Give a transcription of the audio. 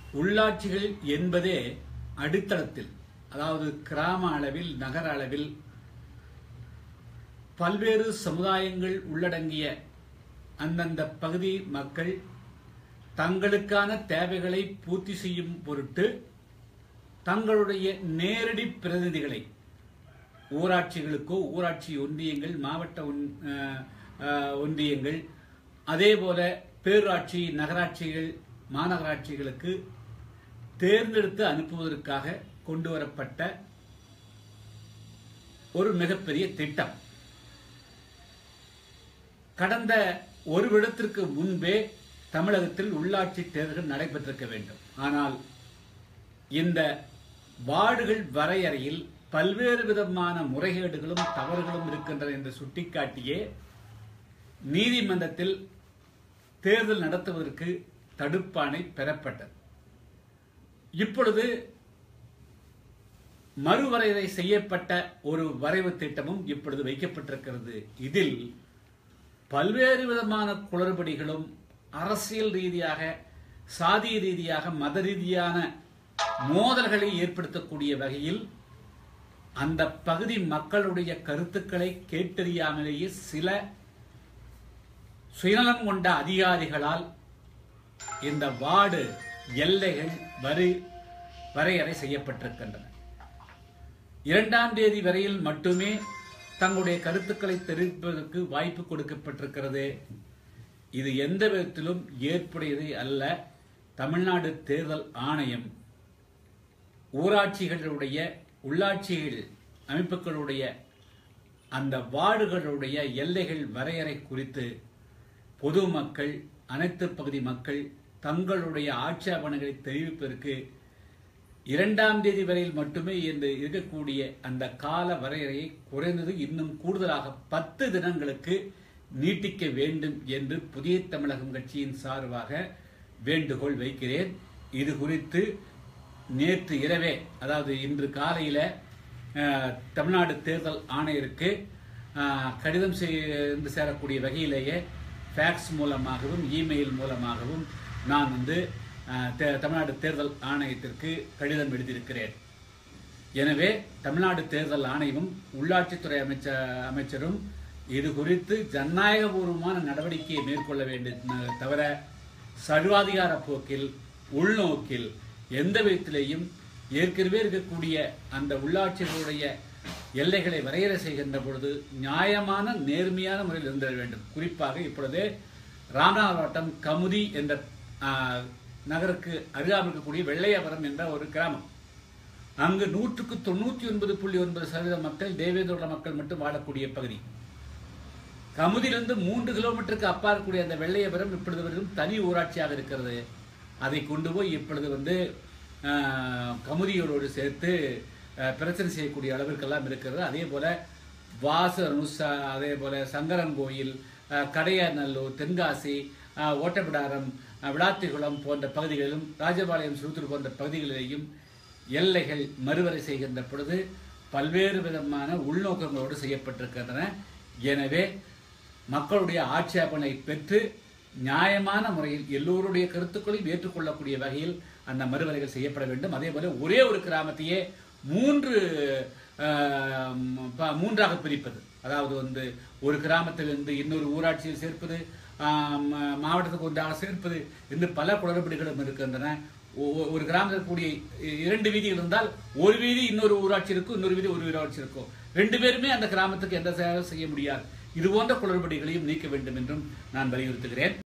உள்ளாட்சிகள் என்பதே அடித்தளத்தில் அதாவது கிராம அளவில் நகர அளவில் பல்வேறு சமுதாயங்கள் உள்ளடங்கிய அந்தந்த பகுதி மக்கள் தங்களுக்கான தேவைகளை பூர்த்தி செய்யும் பொருட்டு தங்களுடைய நேரடி பிரதிநிதிகளை ஊராட்சிகளுக்கோ ஊராட்சி ஒன்றியங்கள் மாவட்ட ஒன்- அஹ், அஹ், ஒன்றியங்கள் அதே போல பேரூராட்சி நகராட்சிகள் மாநகராட்சிகளுக்கு தேர்ந்தெடுத்து அனுப்புவதற்காக கொண்டு வரப்பட்ட ஒரு மிகப்பெரிய திட்டம் கடந்த ஒரு வருடத்திற்கு முன்பே தமிழகத்தில் உள்ளாட்சி தேர்தல்கள் நடைபெற்றிருக்க வேண்டும் ஆனால் இந்த வார்டுகள் வரையறையில் பல்வேறு விதமான முறைகேடுகளும் தவறுகளும் இருக்கின்றன என்று சுட்டிக்காட்டியே நீதிமன்றத்தில் தேர்தல் நடத்துவதற்கு தடுப்பாணை பெறப்பட்டது இப்பொழுது மறுவரையறை செய்யப்பட்ட ஒரு வரைவு திட்டமும் இப்பொழுது வைக்கப்பட்டிருக்கிறது இதில் பல்வேறு விதமான குளறுபடிகளும் அரசியல் ரீதியாக சாதிய ரீதியாக மத ரீதியான மோதல்களை ஏற்படுத்தக்கூடிய வகையில் அந்த பகுதி மக்களுடைய கருத்துக்களை கேட்டறியாமலேயே சில சுயநலம் கொண்ட அதிகாரிகளால் இந்த வார்டு எல்லைகள் வரி வரையறை செய்யப்பட்டிருக்கின்றன இரண்டாம் தேதி வரையில் மட்டுமே தங்களுடைய கருத்துக்களை தெரிவிப்பதற்கு வாய்ப்பு கொடுக்கப்பட்டிருக்கிறது இது எந்த விதத்திலும் ஏற்புடையது அல்ல தமிழ்நாடு தேர்தல் ஆணையம் ஊராட்சிகளுடைய உள்ளாட்சிகள் அமைப்புகளுடைய அந்த வார்டுகளுடைய எல்லைகள் வரையறை குறித்து பொதுமக்கள் அனைத்து பகுதி மக்கள் தங்களுடைய ஆட்சேபனைகளை தெரிவிப்பதற்கு இரண்டாம் தேதி வரையில் மட்டுமே என்று இருக்கக்கூடிய அந்த கால வரையறையை குறைந்தது இன்னும் கூடுதலாக பத்து தினங்களுக்கு நீட்டிக்க வேண்டும் என்று புதிய தமிழகம் கட்சியின் சார்பாக வேண்டுகோள் வைக்கிறேன் இது குறித்து நேற்று இரவே அதாவது இன்று காலையில அஹ், தமிழ்நாடு தேர்தல் ஆணையருக்கு அஹ், கடிதம் செய்து சேரக்கூடிய வகையிலேயே ஃபேக்ஸ் மூலமாகவும் இமெயில் மூலமாகவும் நான் வந்து அஹ், தே- தமிழ்நாடு தேர்தல் ஆணையத்திற்கு கடிதம் எழுதியிருக்கிறேன் எனவே தமிழ்நாடு தேர்தல் ஆணையமும் உள்ளாட்சித்துறை அமைச்சர் அமைச்சரும் இது குறித்து ஜனநாயகபூர்வமான நடவடிக்கையை மேற்கொள்ள வேண்டும் தவிர சர்வாதிகார போக்கில் உள்நோக்கில் எந்த விதத்திலேயும் ஏற்கனவே இருக்கக்கூடிய அந்த உள்ளாட்சிகளுடைய எல்லைகளை வரையறை செய்கின்ற பொழுது நியாயமான நேர்மையான முறையில் இருந்திட வேண்டும் குறிப்பாக இப்பொழுது ராமநாதபுரம் மாவட்டம் கமுதி என்ற ஆ, நகருக்கு அருகாமல் இருக்கக்கூடிய வெள்ளையபுரம் என்ற ஒரு கிராமம் அங்கு நூற்றுக்கு தொண்ணூத்தி ஒன்பது புள்ளி ஒன்பது சதவீத மக்கள் தேவேந்திரோட மக்கள் மட்டும் வாழக்கூடிய பகுதி கமுதியிலிருந்து மூன்று கிலோமீட்டருக்கு அப்பா இருக்கக்கூடிய அந்த வெள்ளையபுரம் இப்பொழுது வரைக்கும் தனி ஊராட்சியாக இருக்கிறது அதை கொண்டு போய் இப்பொழுது வந்து ஆஹ், கமுதியோடு சேர்த்து ஆஹ், பிரச்சனை செய்யக்கூடிய அளவிற்கெல்லாம் இருக்கிறது அதே போல வாசனுஷா அதே போல சங்கரன் கோயில் ஆஹ், கடையாநல்லூர் தென்காசி ஆஹ், ஓட்டப்பிடாரம் ஆஹ், விளாத்திகுளம் போன்ற பகுதிகளிலும் ராஜபாளையம் சுருத்தூர் போன்ற பகுதிகளிலேயும் எல்லைகள் மறுவரை செய்கின்ற பொழுது பல்வேறு விதமான உள்நோக்கங்களோடு செய்யப்பட்டிருக்கின்றன எனவே மக்களுடைய ஆட்சேபனை பெற்று நியாயமான முறையில் எல்லோருடைய கருத்துக்களையும் ஏற்றுக்கொள்ளக்கூடிய வகையில் அந்த மறுவரைகள் செய்யப்பட வேண்டும் அதே போல ஒரே ஒரு கிராமத்தையே மூன்று ஆஹ், ப- மூன்றாக பிரிப்பது அதாவது வந்து ஒரு கிராமத்திலிருந்து இன்னொரு ஊராட்சியில் சேர்ப்பது ஆஹ், ம- மாவட்டத்துக்கு ஒன்றாக சேர்ப்பது என்று பல குளறுபடிகளும் இருக்கின்றன ஒ- ஒரு கிராமத்தில் இருக்கக்கூடிய இ- இரண்டு வீதிகள் இருந்தால் ஒரு வீதி இன்னொரு ஊராட்சி இருக்கும் இன்னொரு வீதி ஒரு ஊராட்சி இருக்கும் ரெண்டு பேருமே அந்த கிராமத்துக்கு எந்த சேவை செய்ய முடியாது இது போன்ற குளறுபடிகளையும் நீக்க வேண்டும் என்றும் நான் வலியுறுத்துகிறேன்